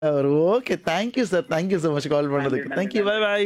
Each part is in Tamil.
Okay thank you sir thank you so much call பண்ணதுக்கு தேங்க்யூ பை பாய்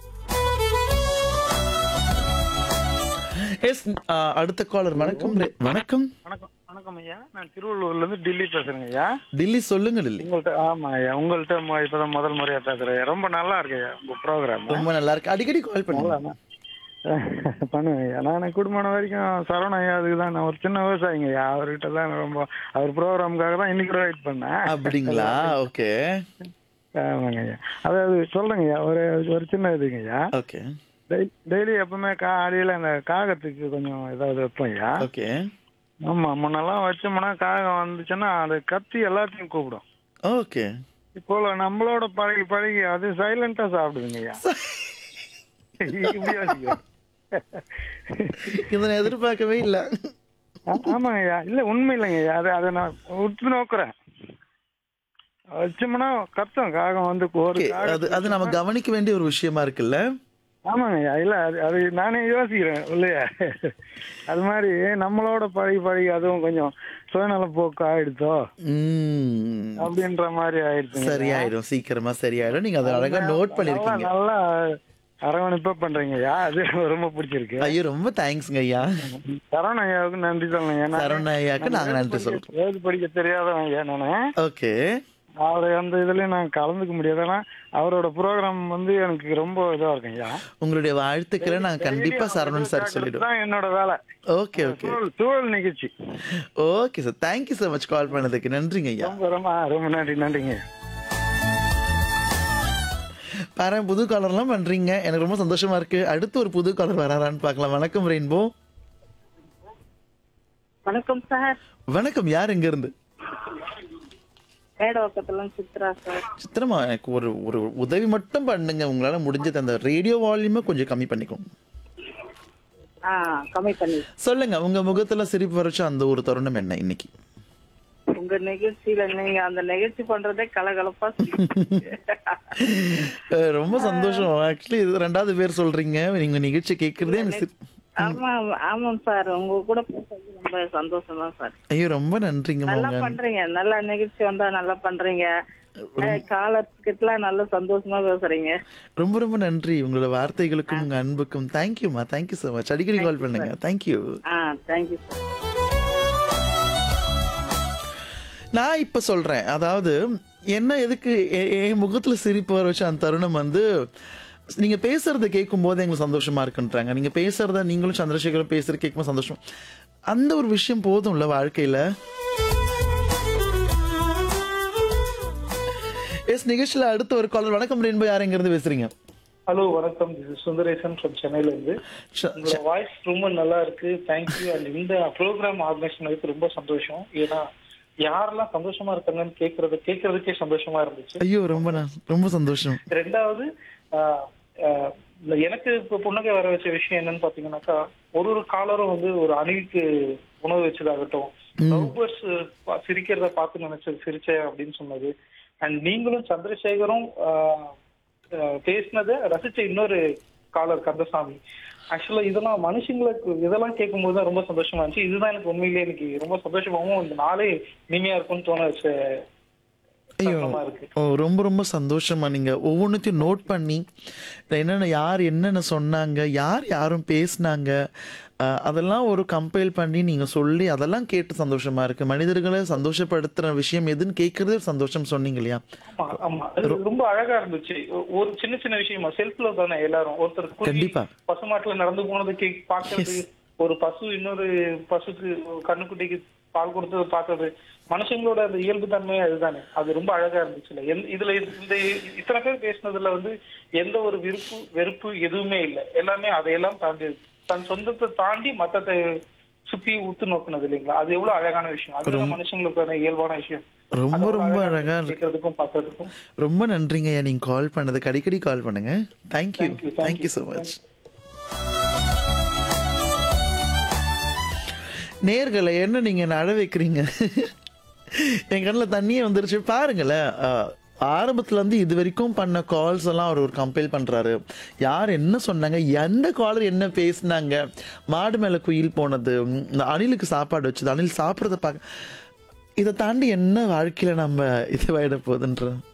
எஸ் அடுத்த காலர் வணக்கம் ரே- வணக்கம் வணக்கம் வணக்கம் ஐயா நான் திருவள்ளூர்ல இருந்து டெல்லி பேசுறேங்க ஐயா டில்லி சொல்லுங்க டில்லி உங்கள்கிட்ட ஆமா ஐயா உங்கள்கிட்ட மொ- இப்பதான் முதல் முறையா பேசுறேன் ரொம்ப நல்லா இருக்கு ஐயா உங்க ப்ரோக்ராம் ரொம்ப நல்லா இருக்கு அடிக்கடி கால் பண்ணுங்க பண்ணுவேன் ஐயா நான் குடும்பம் வரைக்கும் சரவண ஐயா அதுக்கு தான் நான் ஒரு சின்ன விவசாயிங்க ஐயா அவர்கிட்ட தான் நான் ரொம்ப அவர் ப்ரோக்ராமுக்காக தான் இன்னைக்கு கூட வெயிட் பண்ணேன் அப்படிங்களா ஓகே ஆமாங்க ஐயா அதாவது சொல்றேங்க ஐயா ஒரு ஒரு சின்ன இதுங்க ஐயா ஓகே டெய்லி எப்பவுமே காலையில அந்த காகத்துக்கு கொஞ்சம் ஏதாவது வைப்போம் ஐயா ஓகே ஆமா முன்னெல்லாம் வச்சோம்னா காகம் வந்துச்சுன்னா அது கத்தி எல்லாத்தையும் கூப்பிடும் ஓகே இப்போ நம்மளோட பழகி பழகி அது சைலண்டா சாப்பிடுதுங்க ஐயா இப்படி யோசிக்கிறேன். இதை நான் எதிர்பார்க்கவே இல்லை ஆ- ஆமாங்க ஐயா இல்ல உண்மை இல்லைங்க ஐயா அதை அதை நான் உற்று நோக்குறேன் வச்சோம்னா கத்தம் காகம் வந்து ஒரு ஓகே காகம் அது அது நம்ம கவனிக்க வேண்டிய ஒரு விஷயமா இருக்குல்ல ஆமாங்க ஐயா இல்ல அது அது நானே யோசிக்கிறேன் இல்லையா அது மாதிரி நம்மளோட பழகி பழகி அதுவும் கொஞ்சம் சுயநல போக்கு ஆயிடுதோ ம் அப்படின்ற மாதிரி ஆயிடுச்சு சரியாயிடும் சீக்கிரமா சரியாயிடும் நீங்க அதை அழகா நோட் பண்ணிருக்கீங்க நல்லா அரவணைப்பா பண்றீங்க ஐயா அது ரொம்ப பிடிச்சிருக்கு ஐயோ ரொம்ப தேங்க்ஸ்ங்க ஐயா சரவண ஐயாவுக்கு நன்றி சொல்லணும் ஏன்னா சரவண ஐயாக்கு நாங்க நன்றி சொல்றோம் எழுது படிக்க தெரியாதவன் ஐயா நானு ஓகே அவர் அந்த இதுலயும் நான் கலந்துக்க முடியாது ஆனா அவரோட ப்ரோக்ராம் வந்து எனக்கு ரொம்ப இதா இருக்கும் ஐயா உங்களுடைய வாழ்த்துக்களை நாங்க கண்டிப்பா சரவணன் சார் சொல்லிடுவோம் தான் என்னோட வேலை ஓகே ஓகே சூழல் சூழல் நிகழ்ச்சி okay sir thank you so much call பண்ணதுக்கு நன்றிங்க ஐயா ரொம்ப ரொம்ப ரொம்ப நன்றி நன்றிங்க பாரு புது காலர்லாம் பண்றீங்க எனக்கு ரொம்ப சந்தோஷமா இருக்கு அடுத்து ஒரு புது காலர் வராரான்னு பார்க்கலாம் வணக்கம் ரெயின்போ வணக்கம் சார் வணக்கம் யார் எங்க இருந்து மேடவாக்கத்துல சித்ரா சார் சித்திரமா எனக்கு ஒரு ஒரு உதவி மட்டும் பண்ணுங்க உங்களால முடிஞ்சது அந்த ரேடியோ வால்யூமை கொஞ்சம் கம்மி பண்ணிக்கோங்க ஆ கம்மி பண்ணி சொல்லுங்க உங்க முகத்துல சிரிப்பு வரைச்ச அந்த ஒரு தருணம் என்ன இன்னைக்கு உங்க நிகழ்ச்சியில நீங்க அந்த நிகழ்ச்சி பண்றதே கலகலப்பா அஹ் ரொம்ப சந்தோஷம் ஆக்சுவலி இது ரெண்டாவது பேர் சொல்றீங்க நீங்க நிகழ்ச்சி கேட்கறதே எனக்கு சிரி- ஆமா ஆமாம் சார் உங்க கூட பேசுறது ரொம்ப சந்தோஷம் தான் சார் ஐயோ ரொம்ப நன்றிங்க நல்லா மோகன் பண்றீங்க நல்லா நிகழ்ச்சி வந்தா நல்லா பண்றீங்க காலத்துக்கிட்டலாம் நல்ல சந்தோஷமா பேசுறீங்க ரொம்ப ரொம்ப நன்றி உங்களோட வார்த்தைகளுக்கும் உங்க அன்புக்கும் தேங்க்யூமா தேங்க்யூ ஸோ மச் அடிக்கடி கால் பண்ணுங்க தேங்க்யூ ஆ தேங்க்யூ சார் நான் இப்ப சொல்றேன் அதாவது என்ன எதுக்கு எ- என் முகத்துல சிரிப்பு வர வச்ச அந்த தருணம் வந்து நீங்க பேசுறத கேட்கும் போது எங்களுக்கு சந்தோஷமா இருக்குன்றாங்க நீங்க பேசுறத நீங்களும் சந்திரசேகரும் பேசுறது கேட்கும்போது சந்தோஷம் அந்த ஒரு விஷயம் போதும்ல வாழ்க்கையில எஸ் நிகழ்ச்சியில அடுத்த ஒரு காலர் வணக்கம் ரெயின்போ யார் எங்க இருந்து பேசுறீங்க ஹலோ வணக்கம் இது சுந்தரேசன் ஃப்ரம் சென்னையில இருந்து ச- உங்களோட வாய்ஸ் ரொம்ப நல்லா இருக்கு தேங்க்யூ அண்ட் இந்த ப்ரோக்ராம் ஆர்கனைஸ் பண்ணதுக்கு ரொம்ப சந்தோஷம் ஏன்னா யாரெல்லாம் சந்தோஷமா இருக்காங்கன்னு கேக்குறது கேட்கறதுக்கே சந்தோஷமா இருந்துச்சு ஐயோ ரொம்ப ந- ரொம்ப சந்தோஷம் ரெண்டாவது ஆஹ், ஆஹ், இல்ல, எனக்கு இப்ப புன்னகை வர வச்ச விஷயம் என்னன்னு பாத்தீங்கன்னாக்கா ஒரு ஒரு காலரும் வந்து ஒரு அணிலுக்கு உணவு வச்சதாகட்டும் லவ்பர்ஸ் சிரிக்கிறத பார்த்து நினைச்சது சிரிச்சேன் அப்படின்னு சொன்னது அண்ட் நீங்களும் சந்திரசேகரும் ஆஹ், ஆஹ், பேசினதை ரசிச்ச இன்னொரு காலர் கந்தசாமி ஆக்சுவலா இதெல்லாம் மனுஷங்களுக்கு இதெல்லாம் கேட்கும்போது தான் ரொம்ப சந்தோஷமா இருந்துச்சு இதுதான் எனக்கு உண்மையிலேயே எனக்கு ரொம்ப சந்தோஷமாவும் இந்த நாளே இனிமையா இருக்கும்னு தோண வச்ச ஐயோ தருணமா இருக்கு ஓ ரொம்ப ரொம்ப சந்தோஷமா நீங்க ஒவ்வொன்றத்தையும் நோட் பண்ணி என்னென்ன யார் என்னென்ன சொன்னாங்க யார் யாரும் பேசினாங்க அஹ், அதெல்லாம் ஒரு கம்பைல் பண்ணி நீங்க சொல்லி அதெல்லாம் கேட்டு சந்தோஷமா இருக்கு மனிதர்களை சந்தோஷப்படுத்துற விஷயம் எதுன்னு கேட்கறதே ஒரு சந்தோஷம் சொன்னீங்க இல்லையா ஆமா ஆமா அது ரொம்ப அழகா இருந்துச்சு ஒ- ஒரு சின்ன சின்ன விஷயமா செல்ஃப்ல தானே எல்லாரும் ஒருத்தர் குருவி கண்டிப்பா. பசுமாட்டுல நடந்து போனது கே பாக்குறது ஒரு பசு இன்னொரு பசுக்கு ஒரு கண்ணுக்குட்டிக்கு பால் கொடுத்தது பார்த்தது மனுஷங்களோட அந்த இயல்பு தன்மை அதுதானே அது ரொம்ப அழகா இருந்துச்சுல எந்த- இதுல இந்த இத்தனை பேர் பேசினதுல வந்து எந்த ஒரு விருப்பு வெறுப்பு எதுவுமே இல்லை எல்லாமே அதையெல்லாம் தாண்டி தன் சொந்தத்தை தாண்டி மத்தத்தை சுத்தி உத்து நோக்குனது இல்லைங்களா அது எவ்வளவு அழகான விஷயம் அது மனுஷங்களுக்கான இயல்பான விஷயம் ரொம்ப ரொம்ப அழகா இருக்கு கேட்கறதுக்கும் பார்க்கறதுக்கும் ரொம்ப நன்றிங்க ஐயா நீங்க கால் பண்ணதுக்கு அடிக்கடி கால் பண்ணுங்க thank you Thank you, thank thank you you, so much நேர்களை என்ன நீங்க என்ன அழ வைக்கிறீங்க என் கண்ணில் தண்ணியே வந்துருச்சு பாருங்களேன் அஹ், ஆரம்பத்துல இருந்து இது வரைக்கும் பண்ண கால்ஸ் எல்லாம் அவர் ஒரு கம்பைல் பண்றாரு யார் என்ன சொன்னாங்க எந்த காலர் என்ன பேசினாங்க மாடு மேல குயில் போனது உம், இந்த அணிலுக்கு சாப்பாடு வச்சது அணில் சாப்பிட்றத பார்க்க இதை தாண்டி என்ன வாழ்க்கையில நம்ம இதுவாயிட போகுதுன்ற